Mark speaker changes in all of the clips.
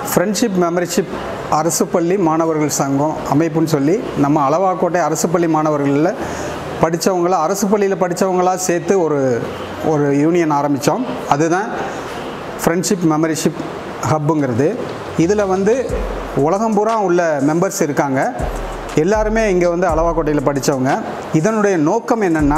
Speaker 1: friendship membership அரசு பள்ளி மாணவர்கள் சங்கம் அமைப்புன்னு சொல்லி நம்ம அளவாக்கோட்டை அரசு பள்ளி மாணவர்களில் படித்தவங்கள அரசு பள்ளியில் படித்தவங்களா சேர்த்து ஒரு ஒரு யூனியன் ஆரம்பித்தோம் அதுதான் ஃப்ரெண்ட்ஷிப் மெமரிஷிப் ஹப்புங்கிறது இதில் வந்து உலகம் பூரா உள்ள மெம்பர்ஸ் இருக்காங்க எல்லாருமே இங்கே வந்து அளவாக்கோட்டையில் படித்தவங்க இதனுடைய நோக்கம் என்னென்னா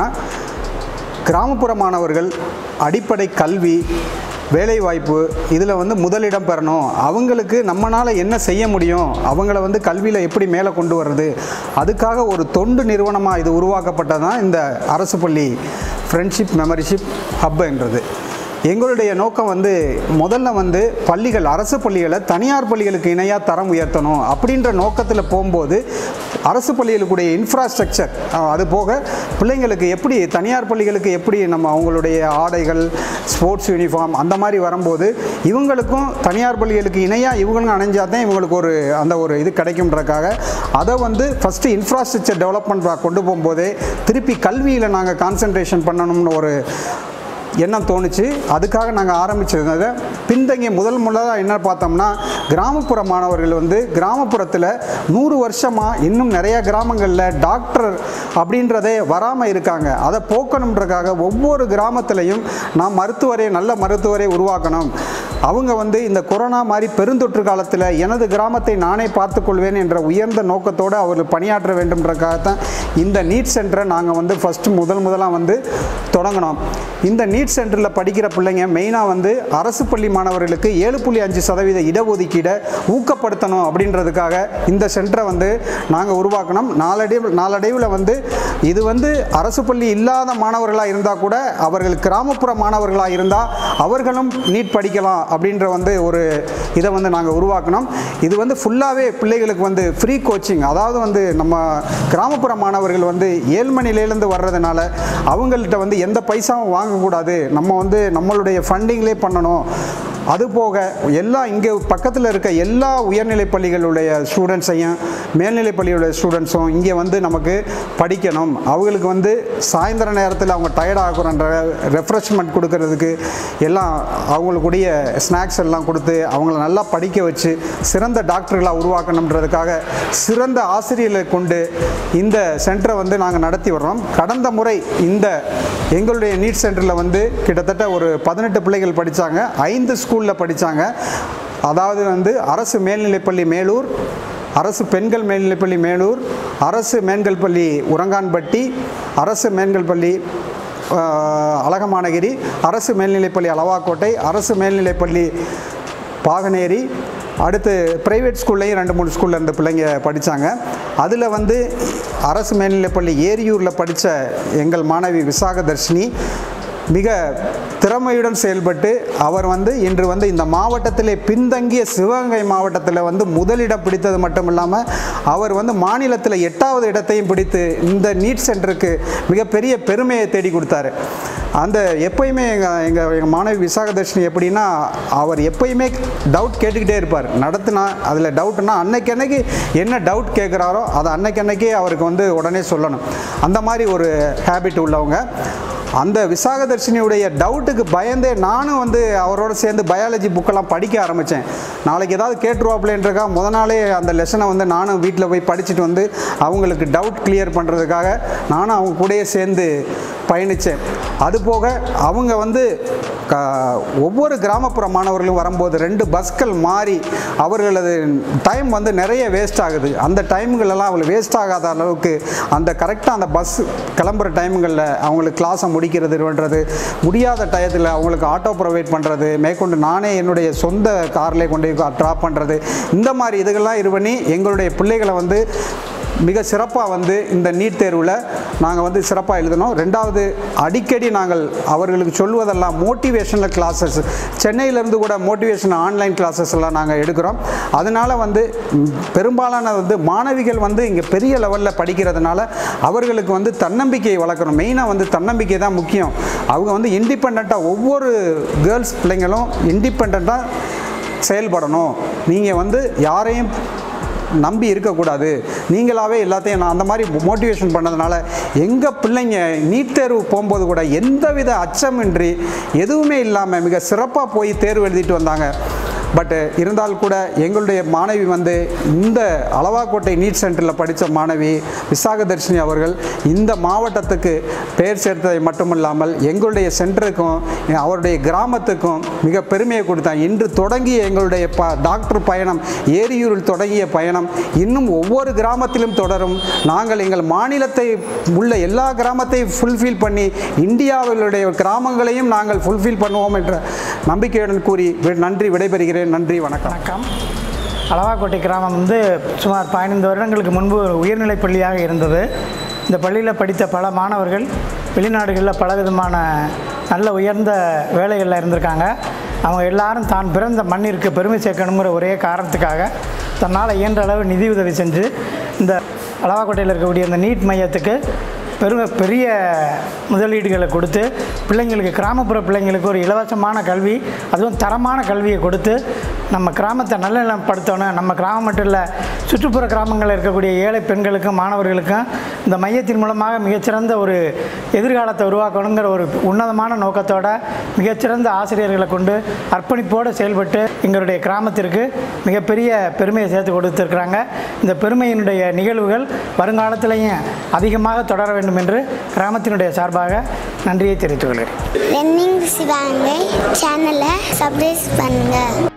Speaker 1: கிராமப்புற மாணவர்கள் அடிப்படை கல்வி வேலைவாய்ப்பு இதில் வந்து முதலிடம் பெறணும் அவங்களுக்கு நம்மளால் என்ன செய்ய முடியும் அவங்கள வந்து கல்வியில் எப்படி மேலே கொண்டு வர்றது அதுக்காக ஒரு தொண்டு நிறுவனமாக இது உருவாக்கப்பட்டதான் இந்த அரசு பள்ளி ஃப்ரெண்ட்ஷிப் மெமரிஷிப் ஹப்புன்றது எங்களுடைய நோக்கம் வந்து முதல்ல வந்து பள்ளிகள் அரசு பள்ளிகளை தனியார் பள்ளிகளுக்கு இணையாக தரம் உயர்த்தணும் அப்படின்ற நோக்கத்தில் போகும்போது அரசு பள்ளிகளுக்குடைய இன்ஃப்ராஸ்ட்ரக்சர் அது போக பிள்ளைங்களுக்கு எப்படி தனியார் பள்ளிகளுக்கு எப்படி நம்ம அவங்களுடைய ஆடைகள் ஸ்போர்ட்ஸ் யூனிஃபார்ம் அந்த மாதிரி வரும்போது இவங்களுக்கும் தனியார் பள்ளிகளுக்கு இணையாக இவங்களும் அணைஞ்சால் தான் இவங்களுக்கு ஒரு அந்த ஒரு இது கிடைக்கும்ன்றக்காக அதை வந்து ஃபஸ்ட்டு இன்ஃப்ராஸ்ட்ரக்சர் டெவலப்மெண்ட் கொண்டு போகும்போதே திருப்பி கல்வியில் நாங்கள் கான்சன்ட்ரேஷன் பண்ணணும்னு ஒரு எண்ணம் தோணுச்சு அதுக்காக நாங்கள் ஆரம்பித்தது பின்தங்கிய முதல் முதலாக என்ன பார்த்தோம்னா கிராமப்புற மாணவர்கள் வந்து கிராமப்புறத்தில் நூறு வருஷமாக இன்னும் நிறைய கிராமங்களில் டாக்டர் அப்படின்றதே வராமல் இருக்காங்க அதை போக்கணுன்றக்காக ஒவ்வொரு கிராமத்திலையும் நாம் மருத்துவரை நல்ல மருத்துவரை உருவாக்கணும் அவங்க வந்து இந்த கொரோனா மாதிரி பெருந்தொற்று காலத்தில் எனது கிராமத்தை நானே பார்த்துக்கொள்வேன் என்ற உயர்ந்த நோக்கத்தோடு அவர்கள் பணியாற்ற வேண்டும்ன்றக்காகத்தான் இந்த நீட் சென்டரை நாங்கள் வந்து ஃபஸ்ட்டு முதல் முதலாக வந்து தொடங்கினோம் இந்த நீட் சென்டரில் படிக்கிற பிள்ளைங்க மெயினாக வந்து அரசு பள்ளி மாணவர்களுக்கு ஏழு புள்ளி அஞ்சு சதவீத இடஒதுக்கீடை ஊக்கப்படுத்தணும் அப்படின்றதுக்காக இந்த சென்டரை வந்து நாங்கள் உருவாக்கணும் நாளடைவு நாளடைவில் வந்து இது வந்து அரசு பள்ளி இல்லாத மாணவர்களாக இருந்தால் கூட அவர்கள் கிராமப்புற மாணவர்களாக இருந்தால் அவர்களும் நீட் படிக்கலாம் அப்படின்ற வந்து ஒரு இதை வந்து நாங்கள் உருவாக்கணும் இது வந்து ஃபுல்லாகவே பிள்ளைகளுக்கு வந்து ஃப்ரீ கோச்சிங் அதாவது வந்து நம்ம கிராமப்புற மாணவர்கள் வந்து ஏழ்மணிலேருந்து வர்றதுனால அவங்கள்ட்ட வந்து எந்த பைசாவும் வாங்கக்கூடாது நம்ம வந்து நம்மளுடைய ஃபண்டிங்லேயே பண்ணணும் அதுபோக எல்லா இங்கே பக்கத்தில் இருக்க எல்லா உயர்நிலைப் பள்ளிகளுடைய ஸ்டூடெண்ட்ஸையும் மேல்நிலைப் பள்ளியுடைய ஸ்டூடெண்ட்ஸும் இங்கே வந்து நமக்கு படிக்கணும் அவங்களுக்கு வந்து சாயந்தர நேரத்தில் அவங்க டயர்ட் ஆகுறன்ற ரெஃப்ரெஷ்மெண்ட் கொடுக்கறதுக்கு எல்லாம் அவங்களுக்குடைய ஸ்நாக்ஸ் எல்லாம் கொடுத்து அவங்கள நல்லா படிக்க வச்சு சிறந்த டாக்டர்களாக உருவாக்கணுன்றதுக்காக சிறந்த ஆசிரியர்களை கொண்டு இந்த சென்டரை வந்து நாங்கள் நடத்தி வர்றோம் கடந்த முறை இந்த எங்களுடைய நீட் சென்டரில் வந்து கிட்டத்தட்ட ஒரு பதினெட்டு பிள்ளைகள் படித்தாங்க ஐந்து ஸ்கூலில் படித்தாங்க அதாவது வந்து அரசு மேல்நிலைப்பள்ளி மேலூர் அரசு பெண்கள் மேல்நிலைப்பள்ளி மேலூர் அரசு மேன்கல்பள்ளி உரங்கான்பட்டி அரசு மேன்கல்பள்ளி ஆஹ், அழகமானகிரி அரசு மேல்நிலைப்பள்ளி அளவாக்கோட்டை அரசு மேல்நிலைப்பள்ளி பாகனேரி அடுத்து ப்ரைவேட் ஸ்கூல்லையும் ரெண்டு மூணு ஸ்கூலில் இருந்த பிள்ளைங்க படித்தாங்க அதில் வந்து அரசு மேல்நிலைப்பள்ளி ஏரியூரில் படித்த எங்கள் மாணவி விசாகதர்ஷினி மிக திறமையுடன் செயல்பட்டு அவர் வந்து இன்று வந்து இந்த மாவட்டத்திலே பின்தங்கிய சிவகங்கை மாவட்டத்தில் வந்து முதலிடம் பிடித்தது மட்டும் இல்லாமல் அவர் வந்து மாநிலத்தில் எட்டாவது இடத்தையும் பிடித்து இந்த நீட் சென்டருக்கு மிகப்பெரிய பெருமையை தேடி கொடுத்தாரு அந்த எப்பயுமே எங்கள் எங்கள் எங்கள் மாணவி விசாகதர்ஷினி எப்படின்னா அவர் எப்பயுமே டவுட் கேட்டுக்கிட்டே இருப்பார் நடத்தினா அதில் டவுட்னா அன்னைக்கு அன்னைக்கு என்ன டவுட் கேட்குறாரோ அதை அன்னைக்கு அன்னைக்கே அவருக்கு வந்து உடனே சொல்லணும் அந்த மாதிரி ஒரு ஹேபிட் உள்ளவங்க அந்த விசாகதர்ஷினியுடைய டவுட்டுக்கு பயந்தே நானும் வந்து அவரோட சேர்ந்து பயாலஜி புக்கெல்லாம் படிக்க ஆரம்பித்தேன் நாளைக்கு ஏதாவது கேட்டுருவாப்லேன்றக்கா முத நாளே அந்த லெசனை வந்து நானும் வீட்டில் போய் படிச்சுட்டு வந்து அவங்களுக்கு டவுட் கிளியர் பண்ணுறதுக்காக நானும் அவங்க கூடயே சேர்ந்து பயணித்தேன் அதுபோக அவங்க வந்து க ஒவ்வொரு கிராமப்புற மாணவர்களும் வரும்போது ரெண்டு பஸ்கள் மாறி அவர்களது டைம் வந்து நிறைய வேஸ்ட் ஆகுது அந்த டைம்களெல்லாம் அவங்களுக்கு வேஸ்ட் ஆகாத அளவுக்கு அந்த கரெக்டாக அந்த பஸ் கிளம்புற டைம்களில் அவங்களுக்கு கிளாஸை முடிக்கிறதுன்றது முடியாத டயத்தில் அவங்களுக்கு ஆட்டோ ப்ரொவைட் பண்ணுறது மேற்கொண்டு நானே என்னுடைய சொந்த கார்லேயே கொண்டு போய் ட்ராப் பண்ணுறது இந்த மாதிரி இதுகள்லாம் இது பண்ணி எங்களுடைய பிள்ளைகளை வந்து மிக சிறப்பாக வந்து இந்த நீட் தேர்வில் நாங்கள் வந்து சிறப்பாக எழுதினோம் ரெண்டாவது அடிக்கடி நாங்கள் அவர்களுக்கு சொல்வதெல்லாம் மோட்டிவேஷனல் கிளாஸஸ் சென்னையிலேருந்து கூட மோட்டிவேஷன் ஆன்லைன் கிளாஸஸ் எல்லாம் நாங்கள் எடுக்கிறோம் அதனால் வந்து ம், பெரும்பாலான வந்து மாணவிகள் வந்து இங்கே பெரிய லெவலில் படிக்கிறதுனால அவர்களுக்கு வந்து தன்னம்பிக்கையை வளர்க்கணும் மெயினாக வந்து தன்னம்பிக்கை தான் முக்கியம் அவங்க வந்து இண்டிபெண்ட்டாக ஒவ்வொரு கேர்ள்ஸ் பிள்ளைங்களும் இண்டிபெண்ட்டாக செயல்படணும் நீங்கள் வந்து யாரையும் நம்பி இருக்கக்கூடாது நீங்களாவே எல்லாத்தையும் நான் அந்த மாதிரி மோட்டிவேஷன் பண்ணதுனால எங்கள் பிள்ளைங்க நீட் தேர்வு போகும்போது கூட எந்தவித அச்சமின்றி எதுவுமே இல்லாமல் மிக சிறப்பாக போய் தேர்வு எழுதிட்டு வந்தாங்க பட் இருந்தால் கூட எங்களுடைய மாணவி வந்து இந்த அளவாக்கோட்டை நீட் சென்டரில் படித்த மாணவி விசாகதர்ஷினி அவர்கள் இந்த மாவட்டத்துக்கு பெயர் சேர்த்ததை மட்டுமல்லாமல் எங்களுடைய சென்டருக்கும் அவருடைய கிராமத்துக்கும் மிக பெருமையை கொடுத்தாங்க இன்று தொடங்கிய எங்களுடைய ப டாக்டர் பயணம் ஏரியூரில் தொடங்கிய பயணம் இன்னும் ஒவ்வொரு கிராமத்திலும் தொடரும் நாங்கள் எங்கள் மாநிலத்தை உள்ள எல்லா கிராமத்தையும் ஃபுல்ஃபில் பண்ணி இந்தியாவிலுடைய கிராமங்களையும் நாங்கள் ஃபுல்ஃபில் பண்ணுவோம் என்ற நம்பிக்கையுடன் கூறி வி- நன்றி விடைபெறுகிறேன் நன்றி வணக்கம்
Speaker 2: வணக்கம் அளவாக்கோட்டை கிராமம் வந்து சுமார் பதினைந்து வருடங்களுக்கு முன்பு ஒரு உயர்நிலைப் பள்ளியாக இருந்தது இந்த பள்ளியில் படித்த பல மாணவர்கள் வெளிநாடுகளில் பலவிதமான நல்ல உயர்ந்த வேலைகளில் இருந்திருக்காங்க அவங்க எல்லாரும் தான் பிறந்த மண்ணிற்கு பெருமை சேர்க்கணுங்கிற ஒரே காரணத்துக்காக தன்னால் இயன்ற அளவு நிதி உதவி செஞ்சு இந்த அளவாக்கோட்டையில் இருக்கக்கூடிய இந்த நீட் மையத்துக்கு பெருமை பெரிய முதலீடுகளை கொடுத்து பிள்ளைங்களுக்கு கிராமப்புற பிள்ளைங்களுக்கு ஒரு இலவசமான கல்வி அதுவும் தரமான கல்வியை கொடுத்து நம்ம கிராமத்தை நல்லநிலைப்படுத்தணும் நம்ம கிராமம் மட்டும் இல்லை சுற்றுப்புற கிராமங்களில் இருக்கக்கூடிய ஏழை பெண்களுக்கும் மாணவர்களுக்கும் இந்த மையத்தின் மூலமாக மிகச்சிறந்த ஒரு எதிர்காலத்தை உருவாக்கணுங்கிற ஒரு உன்னதமான நோக்கத்தோட மிகச்சிறந்த ஆசிரியர்களை கொண்டு அர்ப்பணிப்போடு செயல்பட்டு எங்களுடைய கிராமத்திற்கு மிகப்பெரிய பெருமையை சேர்த்து கொடுத்துருக்குறாங்க இந்த பெருமையினுடைய நிகழ்வுகள் வருங்காலத்திலையும் அதிகமாக தொடர வேண்டும் என்று கிராமத்தினுடைய சார்பாக நன்றியை தெரிவித்துக் கொள்கிறேன்
Speaker 3: ரன்னிங் சிவாங்கை சேனலை சப்ஸ்கிரைப் பண்ணுங்கள்